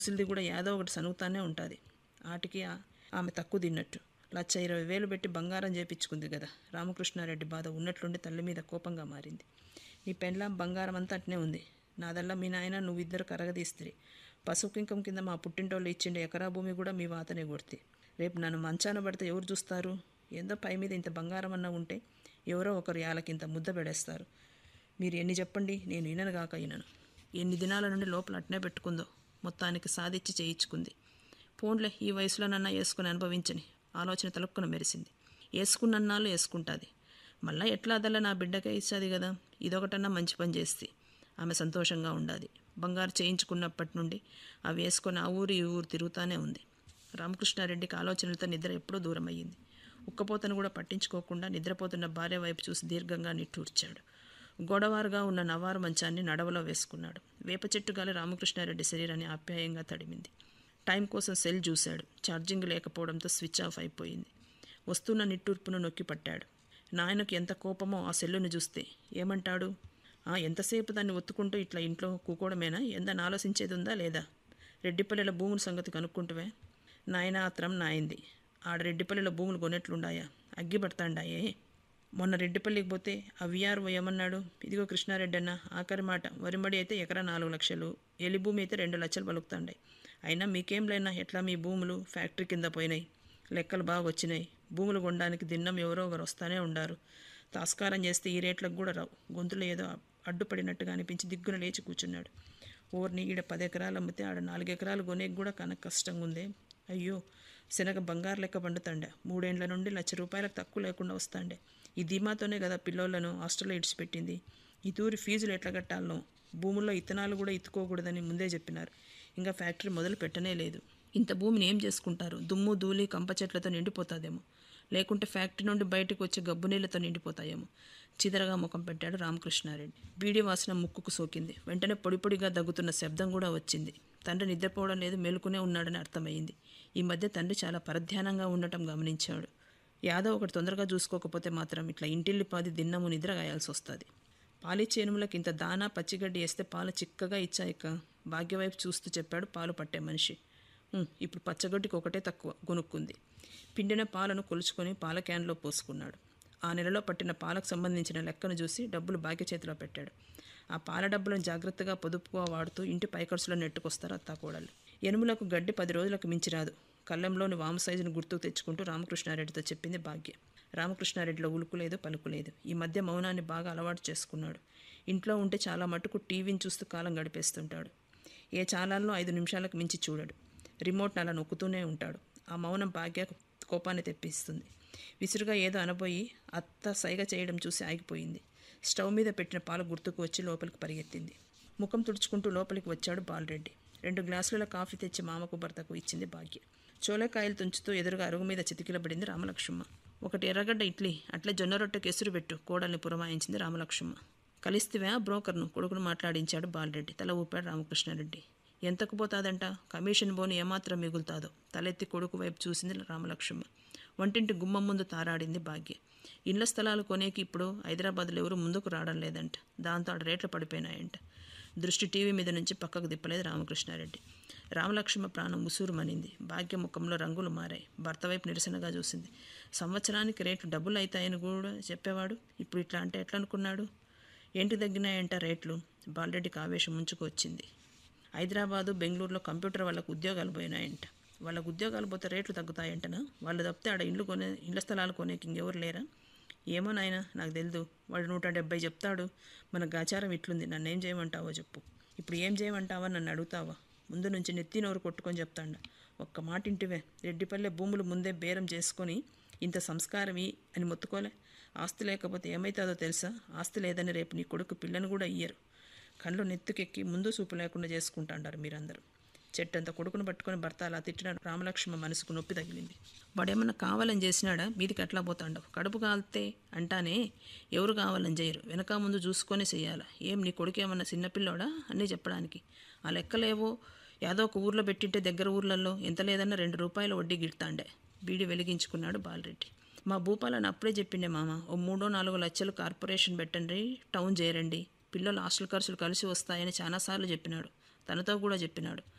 ముసలిది కూడా ఏదో ఒకటి సనుగుతానే ఉంటుంది ఆటికి ఆ- ఆమె తక్కువ తిన్నట్టు లచ్చ ఇరవై వేలు పెట్టి బంగారం చేపించుకుంది కదా రామకృష్ణారెడ్డి బాధ ఉన్నట్లుండి తల్లి మీద కోపంగా మారింది నీ పెండ్లాం బంగారం అంతా అట్నే ఉంది నాదల్లా మీ నాయన నువ్విద్దరు కరగదీస్తిరి పసుపు కింకం కింద మా పుట్టింటోళ్ళు ఇచ్చిండే ఎకరా భూమి కూడా మీ వాతనే కొడితే రేపు నన్ను మంచాన పడితే ఎవరు చూస్తారు ఏందో పై మీద ఇంత బంగారం అన్న ఉంటే ఎవరో ఒకరు యాలకింత ముద్ద పెడేస్తారు మీరు ఎన్ని చెప్పండి నేను వినను కాక వినను ఎన్ని దినాల నుండి లోపల అట్నే పెట్టుకుందో మొత్తానికి సాధించి చేయించుకుంది ఫోన్లే ఈ వయసులోనన్నా వేసుకుని అనుభవించని ఆలోచన తలుక్కున మెరిసింది వేసుకున్నన్నాళ్ళు వేసుకుంటుంది మళ్ళా ఎట్లా అదల్లా నా బిడ్డకే ఇచ్చేది కదా ఇదొకటన్నా మంచి పని చేస్తే ఆమె సంతోషంగా ఉండాలి బంగారు చేయించుకున్నప్పటి నుండి అవి వేసుకొని ఆ ఊరు ఈ ఊరు తిరుగుతానే ఉంది రామకృష్ణారెడ్డికి ఆలోచనలతో నిద్ర ఎప్పుడూ దూరం అయ్యింది ఉక్కపోతను కూడా పట్టించుకోకుండా నిద్రపోతున్న భార్య వైపు చూసి దీర్ఘంగా నిట్టూర్చాడు గోడవారుగా ఉన్న నవారు మంచాన్ని నడవలో వేసుకున్నాడు వేప చెట్టు గాలి రామకృష్ణారెడ్డి శరీరాన్ని ఆప్యాయంగా తడిమింది టైం కోసం సెల్ చూశాడు ఛార్జింగ్ లేకపోవడంతో స్విచ్ ఆఫ్ అయిపోయింది వస్తున్న నిట్టూర్పును నొక్కి పట్టాడు నాయనకు ఎంత కోపమో ఆ సెల్లును చూస్తే ఏమంటాడు "ఆ, ఎంతసేపు దాన్ని ఒత్తుకుంటూ ఇట్లా ఇంట్లో కూకోవడమేనా ఎందని ఆలోచించేది ఉందా లేదా రెడ్డిపల్లెల భూముల సంగతి కనుక్కుంటువే నాయన ఆత్రం నాయింది ఆడ రెడ్డిపల్లెల భూములు కొనేట్లుండాయా అగ్గి పడతాండాయే మొన్న రెడ్డిపల్లికి పోతే ఆ విఆర్ఓ ఏమన్నాడు ఇదిగో కృష్ణారెడ్డి అన్న ఆఖరి మాట వరిమడి అయితే ఎకరా నాలుగు లక్షలు ఎలి భూమి అయితే రెండు లక్షలు పలుకుతాండాయి అయినా మీకేం లేనా ఎట్లా మీ భూములు ఫ్యాక్టరీ కింద పోయినాయి లెక్కలు బాగా వచ్చినాయి భూములు కొనడానికి దిన్నం ఎవరో ఒకరు వస్తానే ఉండారు తాస్కారం చేస్తే ఈ రేట్లకు కూడా రావు గొంతులో ఏదో అడ్డుపడినట్టుగా అనిపించి దిగ్గున లేచి కూర్చున్నాడు ఓర్ని ఈడ పది ఎకరాలు అమ్మితే ఆడ నాలుగు ఎకరాలు కొనేకి కూడా కనక కష్టంగా ఉందే అయ్యో శనగ బంగారు లెక్క పండుతాండే మూడేండ్ల నుండి లక్ష రూపాయలకు తక్కువ లేకుండా వస్తాండే ఈ ధీమాతోనే కదా పిల్లోళ్ళను హాస్టల్లో ఇడిచిపెట్టింది ఈ తూరి ఫీజులు ఎట్లా కట్టాలనో భూముల్లో ఇత్తనాలు కూడా ఇత్తుకోకూడదని ముందే చెప్పినారు ఇంకా ఫ్యాక్టరీ మొదలు పెట్టనే లేదు ఇంత భూమిని ఏం చేసుకుంటారు దుమ్ము ధూళి కంప చెట్లతో నిండిపోతాదేమో లేకుంటే ఫ్యాక్టరీ నుండి బయటకు వచ్చే గబ్బు నీళ్లతో నిండిపోతాయేమో చిదరగా ముఖం పెట్టాడు రామకృష్ణారెడ్డి బీడి వాసన ముక్కుకు సోకింది వెంటనే పొడి పొడిగా దగ్గుతున్న శబ్దం కూడా వచ్చింది తండ్రి నిద్రపోవడం లేదు మేలుకునే ఉన్నాడని అర్థమైంది ఈ మధ్య తండ్రి చాలా పరధ్యానంగా ఉండటం గమనించాడు యాదవ్ ఒకటి తొందరగా చూసుకోకపోతే మాత్రం ఇట్లా ఇంటిల్లి పాది దిన్నము నిద్ర గాయాల్సి వస్తుంది పాలి చేనుములకు ఇంత దానా పచ్చిగడ్డి వేస్తే పాలు చిక్కగా ఇచ్చాయిక భాగ్యవైపు చూస్తూ చెప్పాడు పాలు పట్టే మనిషి "ఉం, ఇప్పుడు పచ్చగడ్డికి ఒకటే తక్కువ గొనుక్కుంది పిండిన పాలను కొలుచుకొని పాల క్యాన్లో పోసుకున్నాడు ఆ నెలలో పట్టిన పాలకు సంబంధించిన లెక్కను చూసి డబ్బులు భాగ్య చేతిలో పెట్టాడు ఆ పాల డబ్బులను జాగ్రత్తగా పొదుపుగా వాడుతూ ఇంటి పైకర్సులో నెట్టుకొస్తారు అత్తాకోడళ్ళు ఎనుములకు గడ్డి పది రోజులకు మించి రాదు కళ్ళంలోని వామ సైజును గుర్తుకు తెచ్చుకుంటూ రామకృష్ణారెడ్డితో చెప్పింది భాగ్య రామకృష్ణారెడ్డిలో ఉలుకులేదు పలుకులేదు ఈ మధ్య మౌనాన్ని బాగా అలవాటు చేసుకున్నాడు ఇంట్లో ఉంటే చాలా మటుకు టీవీని చూస్తూ కాలం గడిపేస్తుంటాడు ఏ ఛానల్లో ఐదు నిమిషాలకు మించి చూడడు రిమోట్ అలా నొక్కుతూనే ఉంటాడు ఆ మౌనం భాగ్య కోపాన్ని తెప్పిస్తుంది విసురుగా ఏదో అనబోయి అత్త సైగ చేయడం చూసి ఆగిపోయింది స్టవ్ మీద పెట్టిన పాలు గుర్తుకు వచ్చి లోపలికి పరిగెత్తింది ముఖం తుడుచుకుంటూ లోపలికి వచ్చాడు బాలరెడ్డి రెండు గ్లాసుల కాఫీ తెచ్చి మామకు భర్తకు ఇచ్చింది భాగ్య చోలేకాయలు తుంచుతూ ఎదురుగా అరుగు మీద చితికిలబడింది రామలక్ష్మ ఒకటి ఎర్రగడ్డ ఇడ్లీ అట్లే జొన్న రొట్టె కేసురు పెట్టు కోడల్ని పురమాయించింది రామలక్ష్మ కలిస్తివే ఆ బ్రోకర్ను కొడుకును మాట్లాడించాడు బాలరెడ్డి తల ఊపాడు రామకృష్ణారెడ్డి ఎంతకు పోతాదంట కమిషన్ బోని ఏమాత్రం మిగులుతాదో తలెత్తి కొడుకు వైపు చూసింది రామలక్ష్మ వంటింటి గుమ్మం ముందు తారాడింది భాగ్య ఇండ్ల స్థలాలు కొనేకి ఇప్పుడు హైదరాబాద్లో ఎవరు ముందుకు రావడం లేదంట దాంతో ఆడ రేట్లు పడిపోయినాయంట దృష్టి టీవీ మీద నుంచి పక్కకు తిప్పలేదు రామకృష్ణారెడ్డి రామలక్ష్మ ప్రాణం ఉసూరుమనింది భాగ్య ముఖంలో రంగులు మారాయి భర్త వైపు నిరసనగా చూసింది సంవత్సరానికి రేట్లు డబ్బులు అవుతాయని కూడా చెప్పేవాడు ఇప్పుడు ఇట్లా అంటే ఎట్లా అనుకున్నాడు ఏంటి తగ్గినాయంట రేట్లు బాలరెడ్డికి ఆవేశం ముంచుకు వచ్చింది హైదరాబాదు బెంగళూరులో కంప్యూటర్ వాళ్ళకు ఉద్యోగాలు పోయినాయంట వాళ్ళకు ఉద్యోగాలు పోతే రేట్లు తగ్గుతాయంటనా వాళ్ళు తప్పితే ఆడ ఇల్లు కొనే ఇళ్ల స్థలాలు కొనేకి ఇంకెవరు లేరా ఏమో నాయన నాకు తెలియదు వాడు నూట డెబ్బై చెప్తాడు మన గాచారం ఇట్లుంది నన్ను ఏం చేయమంటావో చెప్పు ఇప్పుడు ఏం చేయమంటావా నన్ను అడుగుతావా ముందు నుంచి నెత్తి నోరు కొట్టుకొని చెప్తాండ ఒక్క మాట ఇంటివే రెడ్డిపల్లె భూములు ముందే బేరం చేసుకొని ఇంత సంస్కారమి అని మొత్తుకోలే ఆస్తి లేకపోతే ఏమవుతుందో తెలుసా ఆస్తి లేదని రేపు నీ కొడుకు పిల్లను కూడా ఇయ్యరు కళ్ళు నెత్తుకెక్కి ముందు చూపు లేకుండా చేసుకుంటాండారు మీరందరూ చెట్టంత కొడుకును పట్టుకొని భర్త అలా తిట్టిన రామలక్ష్మ మనసుకు నొప్పి తగిలింది వాడేమన్నా కావాలని చేసినాడా మీదికి ఎట్లా పోతాండవు కడుపు కాలితే అంటానే ఎవరు కావాలని చేయరు వెనక ముందు చూసుకొని చెయ్యాలా ఏం నీ కొడుకు ఏమన్నా చిన్నపిల్లోడా అన్నీ చెప్పడానికి ఆ లెక్కలేవో యాదో ఒక ఊర్లో పెట్టింటే దగ్గర ఊర్లలో ఎంత లేదన్నా రెండు రూపాయల వడ్డీ గిడతాండే బీడి వెలిగించుకున్నాడు బాలరెడ్డి మా భూపాలని అప్పుడే చెప్పిండే మామ ఓ మూడో నాలుగో లక్షలు కార్పొరేషన్ పెట్టండి టౌన్ చేయరండి పిల్లలు హాస్టల్ ఖర్చులు కలిసి వస్తాయని చాలాసార్లు చెప్పినాడు తనతో కూడా చెప్పినాడు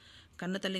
కన్నతల్లి